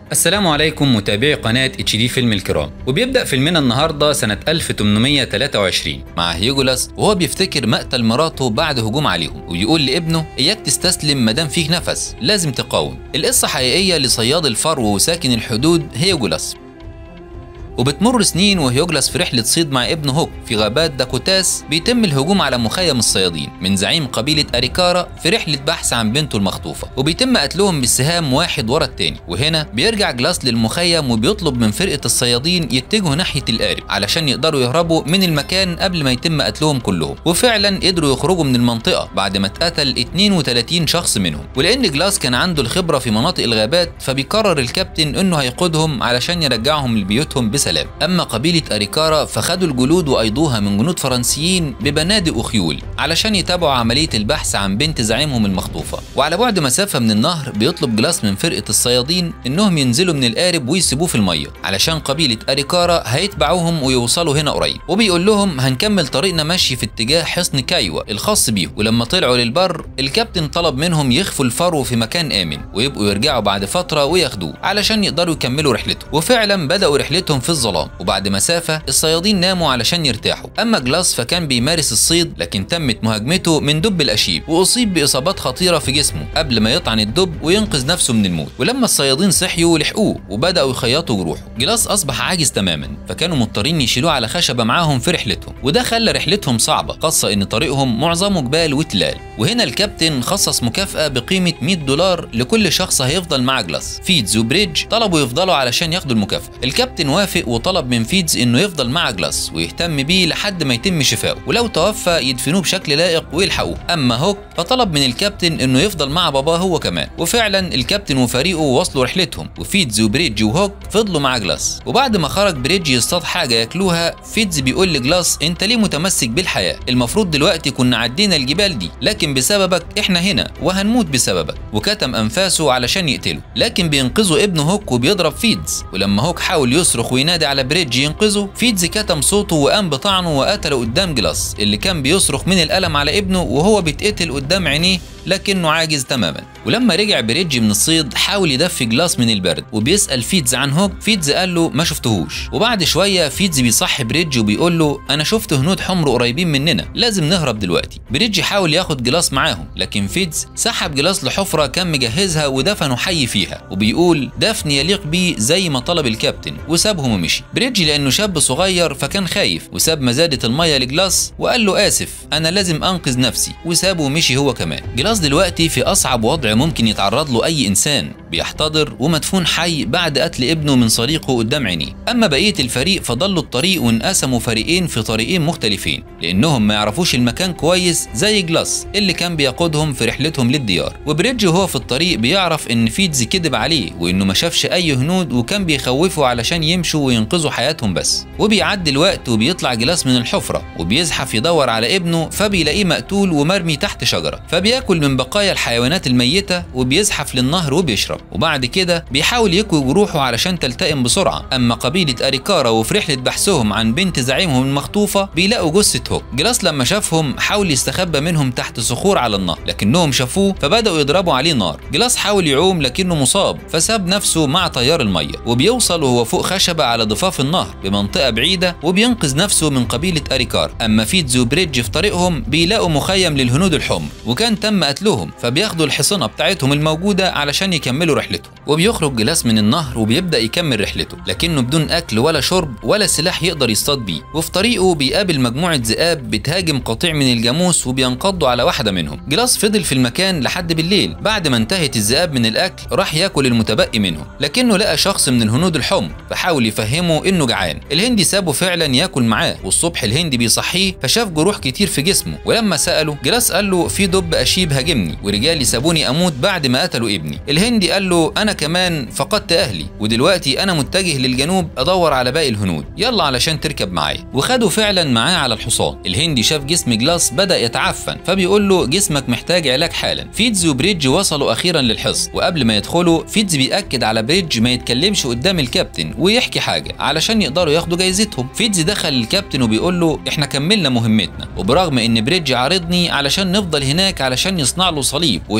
السلام عليكم متابعي قناة اتش دي فيلم الكرام وبيبدأ فيلمنا النهاردة سنة 1823 مع هيوجولاس وهو بيفتكر مقتل مراته بعد هجوم عليهم ويقول لابنه إياك تستسلم مادام فيك نفس لازم تقاوم القصة حقيقية لصياد الفرو وساكن الحدود هيوجولاس وبتمر سنين وهيوجلاس في رحلة صيد مع ابنه هوك في غابات داكوتاس بيتم الهجوم على مخيم الصيادين من زعيم قبيلة أريكارا في رحلة بحث عن بنته المخطوفة وبيتم قتلهم بالسهام واحد ورا التاني وهنا بيرجع جلاس للمخيم وبيطلب من فرقة الصيادين يتجهوا ناحية القارب علشان يقدروا يهربوا من المكان قبل ما يتم قتلهم كلهم وفعلا قدروا يخرجوا من المنطقة بعد ما اتقتل 32 شخص منهم ولأن جلاس كان عنده الخبرة في مناطق الغابات فبيقرر الكابتن إنه هيقودهم علشان يرجعهم لبيوتهم بسلام سلام أما قبيلة أريكارا فخدوا الجلود وأيضوها من جنود فرنسيين ببنادق وخيول علشان يتابعوا عملية البحث عن بنت زعيمهم المخطوفة وعلى بعد مسافة من النهر بيطلب جلاس من فرقة الصيادين إنهم ينزلوا من القارب ويسيبوه في المية علشان قبيلة أريكارا هيتبعوهم ويوصلوا هنا قريب وبيقول لهم هنكمل طريقنا ماشي في اتجاه حصن كايوا الخاص بيهم ولما طلعوا للبر الكابتن طلب منهم يخفوا الفرو في مكان آمن ويبقوا يرجعوا بعد فترة وياخدوه علشان يقدروا يكملوا رحلتهم وفعلا بدأوا رحلتهم في الظلام وبعد مسافة الصيادين ناموا علشان يرتاحوا أما جلاس فكان بيمارس الصيد لكن تمت مهاجمته من دب الأشيب وأصيب بإصابات خطيرة في جسمه قبل ما يطعن الدب وينقذ نفسه من الموت ولما الصيادين صحيوا لحقوه وبدأوا يخيطوا جروحه جلاس أصبح عاجز تماما فكانوا مضطرين يشيلوه على خشبة معاهم في رحلتهم وده خلى رحلتهم صعبة خاصة إن طريقهم معظمه جبال وتلال وهنا الكابتن خصص مكافأة بقيمة 100 دولار لكل شخص هيفضل مع جلاس فيدز وبريدج طلبوا يفضلوا علشان ياخدوا المكافأة الكابتن وافق وطلب من فيدز انه يفضل مع جلاس ويهتم بيه لحد ما يتم شفائه ولو توفى يدفنوه بشكل لائق ويلحقوه اما هوك فطلب من الكابتن انه يفضل مع باباه هو كمان وفعلا الكابتن وفريقه وصلوا رحلتهم وفيدز وبريدج وهوك فضلوا مع جلاس وبعد ما خرج بريدج يصطاد حاجه ياكلوها فيدز بيقول لجلاس انت ليه متمسك بالحياه المفروض دلوقتي كنا عدينا الجبال دي لكن بسببك احنا هنا وهنموت بسببك وكتم انفاسه علشان يقتله لكن بينقذوا ابنه هوك وبيضرب فيدز ولما هوك حاول يصرخ وينادي على بريدج ينقذه فيدز كتم صوته وقام بطعنه وقتله قدام جلاس اللي كان بيصرخ من الألم على ابنه وهو بيتقتل قدام عينيه لكنه عاجز تماما ولما رجع بريدج من الصيد حاول يدفي جلاس من البرد وبيسأل فيدز عن هوك فيدز قال له ما شفتهوش وبعد شوية فيدز بيصحي بريدج وبيقول له أنا شفت هنود حمر قريبين مننا لازم نهرب دلوقتي بريدج حاول ياخد جلاس معاهم لكن فيدز سحب جلاس لحفرة كان مجهزها ودفنه حي فيها وبيقول دفن يليق بيه زي ما طلب الكابتن وسابهم ومشي بريدج لأنه شاب صغير فكان خايف وساب مزادة المية لجلاس وقال له آسف أنا لازم أنقذ نفسي وسابه ومشي هو كمان جلاس دلوقتي في أصعب وضع ممكن يتعرض له أي إنسان بيحتضر ومدفون حي بعد قتل ابنه من صديقه قدام عينيه أما بقية الفريق فضلوا الطريق وانقسموا فريقين في طريقين مختلفين لأنهم ما يعرفوش المكان كويس زي جلاس اللي كان بيقودهم في رحلتهم للديار وبريدج وهو في الطريق بيعرف إن فيدز كذب عليه وإنه ما شافش أي هنود وكان بيخوفه علشان يمشوا وينقذوا حياتهم بس وبيعدي الوقت وبيطلع جلاس من الحفرة وبيزحف يدور على ابنه فبيلاقيه مقتول ومرمي تحت شجرة فبياكل من بقايا الحيوانات الميتة وبيزحف للنهر وبيشرب وبعد كده بيحاول يكوي جروحه علشان تلتئم بسرعة أما قبيلة أريكارا وفي رحلة بحثهم عن بنت زعيمهم المخطوفة بيلاقوا جثة هوك جلاس لما شافهم حاول يستخبى منهم تحت صخور على النهر لكنهم شافوه فبدأوا يضربوا عليه نار جلاس حاول يعوم لكنه مصاب فساب نفسه مع تيار المية وبيوصل وهو فوق خشبة على ضفاف النهر بمنطقة بعيدة وبينقذ نفسه من قبيلة أريكار أما فيتز وبريدج في طريقهم بيلاقوا مخيم للهنود الحمر وكان تم قتلهم فبياخدوا الحصنة بتاعتهم الموجودة علشان يكملوا رحلتهم وبيخرج جلاس من النهر وبيبدأ يكمل رحلته لكنه بدون أكل ولا شرب ولا سلاح يقدر يصطاد بيه وفي طريقه بيقابل مجموعة ذئاب بتهاجم قطيع من الجاموس وبينقضوا على واحدة منهم جلاس فضل في المكان لحد بالليل بعد ما انتهت الذئاب من الأكل راح ياكل المتبقي منهم لكنه لقى شخص من الهنود الحمر فحاول يفهمه إنه جعان الهندي سابه فعلا ياكل معاه والصبح الهندي بيصحيه فشاف جروح كتير في جسمه ولما سأله جلاس قال له في دب أشيب هاجمني ورجالي سابوني أموت بعد ما قتلوا ابني الهندي قال له أنا كمان فقدت أهلي ودلوقتي أنا متجه للجنوب أدور على باقي الهنود يلا علشان تركب معايا وخدوا فعلا معاه على الحصان الهندي شاف جسم جلاس بدأ يتعفن فبيقول له جسمك محتاج علاج حالا فيتز وبريدج وصلوا أخيرا للحصن وقبل ما يدخلوا فيتز بيأكد على بريدج ما يتكلمش قدام الكابتن ويحكي حاجة علشان يقدروا ياخدوا جايزتهم فيتز دخل الكابتن وبيقول له احنا كملنا مهمتنا وبرغم ان بريدج عارضني علشان نفضل هناك علشان يصنع له صليب ويحطه على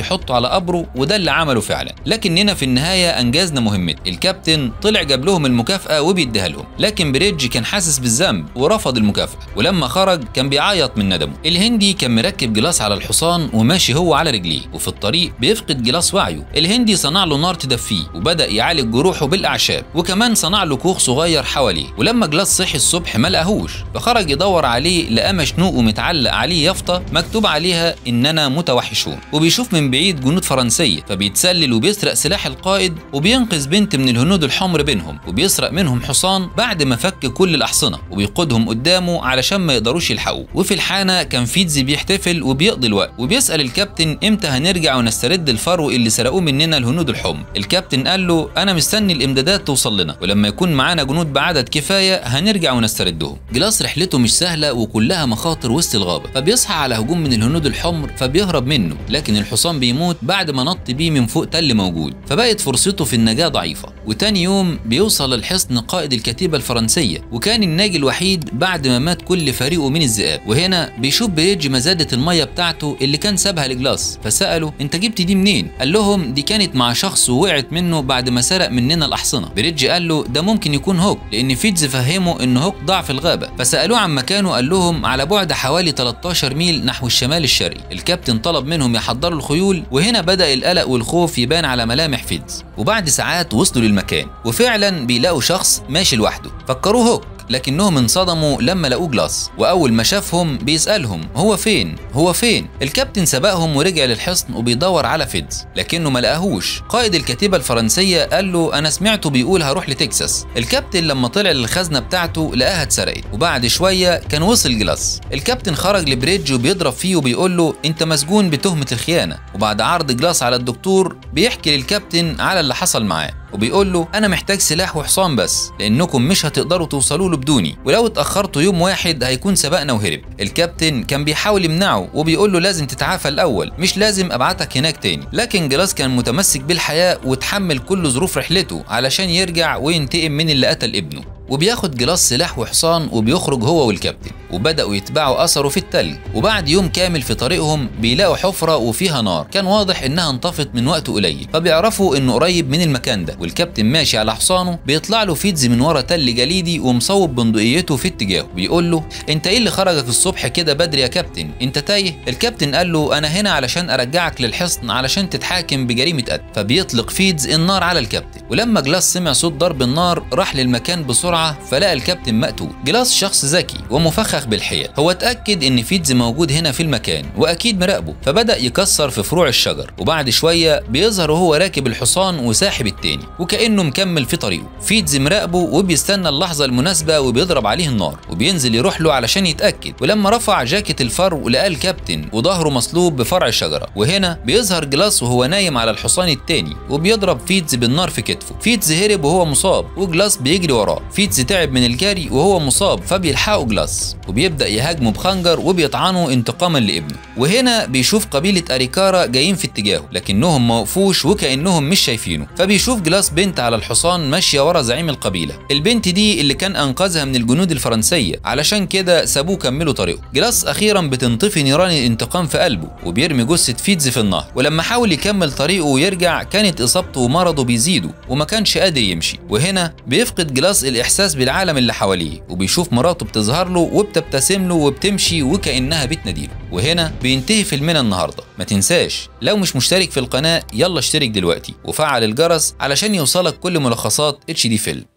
على قبره وده اللي عمله فعلا لكننا في النهايه انجزنا مهمتنا الكابتن طلع جاب لهم المكافاه وبيديها لهم لكن بريدج كان حاسس بالذنب ورفض المكافاه ولما خرج كان بيعيط من ندمه الهندي كان مركب جلاس على الحصان وماشي هو على رجليه وفي الطريق بيفقد جلاس وعيه الهندي صنع له نار تدفيه وبدا يعالج جروحه بالاعشاب وكمان صنع له كوخ صغير حواليه ولما جلاس صحي الصبح ما لقاهوش فخرج يدور عليه لقى مشنوق ومتعلق عليه يافطه مكتوب عليها اننا متوحشون وبيشوف من بعيد جنود فرنسيه فبيتسلل وبيسرق سلاح القائد وبينقذ بنت من الهنود الحمر بينهم وبيسرق منهم حصان بعد ما فك كل الاحصنه وبيقودهم قدامه علشان ما يقدروش يلحقوه وفي الحانه كان فيتزي بيحتفل وبيقضي الوقت وبيسال الكابتن امتى هنرجع ونسترد الفرو اللي سرقوه مننا الهنود الحمر الكابتن قال له انا مستني الامدادات توصل لنا ولما يكون معانا جنود بعدد كفايه هنرجع ونستردهم جلاس رحلته مش سهله وكلها مخاطر وسط الغابه فبيصحى على هجوم من الهنود الحمر فبيهرب منه لكن الحصان بيموت بعد ما نط بيه من فوق تل موجود فبقت فرصته في النجاه ضعيفه وتاني يوم بيوصل الحصن قائد الكتيبه الفرنسيه وكان الناجي الوحيد بعد ما مات كل فريقه من الذئاب وهنا بيشوف بريدج مزاده الميه بتاعته اللي كان سابها لجلاس فساله انت جبت دي منين قال لهم دي كانت مع شخص ووقعت منه بعد ما سرق مننا الاحصنه بريدج قال له ده ممكن يكون هوك لان فيتز فهمه ان هوك ضاع في الغابه فسالوه عن مكانه قال لهم على بعد حوالي 13 ميل نحو الشمال الشرقي الكابتن طلب منهم يحضروا الخيول وهنا بدا القلق والخوف يبان على ملامح فيتز وبعد ساعات وصلوا للمكان وفعلا بيلاقوا شخص ماشي لوحده فكروه هوك لكنهم انصدموا لما لقوه جلاس واول ما شافهم بيسالهم هو فين هو فين الكابتن سبقهم ورجع للحصن وبيدور على فيدز لكنه ما لقاهوش قائد الكتيبه الفرنسيه قال له انا سمعته بيقول هروح لتكساس الكابتن لما طلع للخزنه بتاعته لقاها اتسرقت وبعد شويه كان وصل جلاس الكابتن خرج لبريدج وبيضرب فيه وبيقول له انت مسجون بتهمه الخيانه وبعد عرض جلاس على الدكتور بيحكي للكابتن على اللي حصل معاه وبيقول له انا محتاج سلاح وحصان بس لانكم مش هتقدروا توصلوا له بدوني ولو اتاخرتوا يوم واحد هيكون سبقنا وهرب الكابتن كان بيحاول يمنعه وبيقول له لازم تتعافى الاول مش لازم ابعتك هناك تاني لكن جلاس كان متمسك بالحياه وتحمل كل ظروف رحلته علشان يرجع وينتقم من اللي قتل ابنه وبياخد جلاس سلاح وحصان وبيخرج هو والكابتن وبدأوا يتبعوا أثره في التلج وبعد يوم كامل في طريقهم بيلاقوا حفرة وفيها نار كان واضح إنها انطفت من وقت قليل فبيعرفوا إنه قريب من المكان ده والكابتن ماشي على حصانه بيطلع له فيتز من ورا تل جليدي ومصوب بندقيته في اتجاهه بيقول له أنت إيه اللي خرجك الصبح كده بدري يا كابتن أنت تايه الكابتن قال له أنا هنا علشان أرجعك للحصن علشان تتحاكم بجريمة قتل فبيطلق فيتز النار على الكابتن ولما جلاس سمع صوت ضرب النار راح للمكان بسرعة فلقى الكابتن مقتول جلاس شخص ذكي ومفخخ بالحيل هو اتأكد ان فيتز موجود هنا في المكان واكيد مراقبه فبدأ يكسر في فروع الشجر وبعد شوية بيظهر وهو راكب الحصان وساحب التاني وكأنه مكمل في طريقه فيتز مراقبه وبيستنى اللحظة المناسبة وبيضرب عليه النار وبينزل يروح له علشان يتأكد ولما رفع جاكيت الفرو لقى الكابتن وظهره مصلوب بفرع الشجرة وهنا بيظهر جلاس وهو نايم على الحصان التاني وبيضرب فيتز بالنار في كتفه فيتز هرب وهو مصاب وجلاس بيجري وراه فيتز تعب من الجري وهو مصاب فبيلحقوا جلاس وبيبدا يهاجمه بخنجر وبيطعنه انتقاما لابنه وهنا بيشوف قبيله اريكارا جايين في اتجاهه لكنهم ما وقفوش وكانهم مش شايفينه فبيشوف جلاس بنت على الحصان ماشيه ورا زعيم القبيله البنت دي اللي كان انقذها من الجنود الفرنسيه علشان كده سابوه كملوا طريقه جلاس اخيرا بتنطفي نيران الانتقام في قلبه وبيرمي جثه فيتز في النهر ولما حاول يكمل طريقه ويرجع كانت اصابته ومرضه بيزيدوا وما كانش قادر يمشي وهنا بيفقد جلاس الاحساس بالعالم اللي حواليه وبيشوف مراته بتظهر له وبتبتسم له وبتمشي وكانها بتناديله وهنا بينتهي فيلمنا النهارده ما تنساش لو مش مشترك في القناه يلا اشترك دلوقتي وفعل الجرس علشان يوصلك كل ملخصات اتش دي فيلم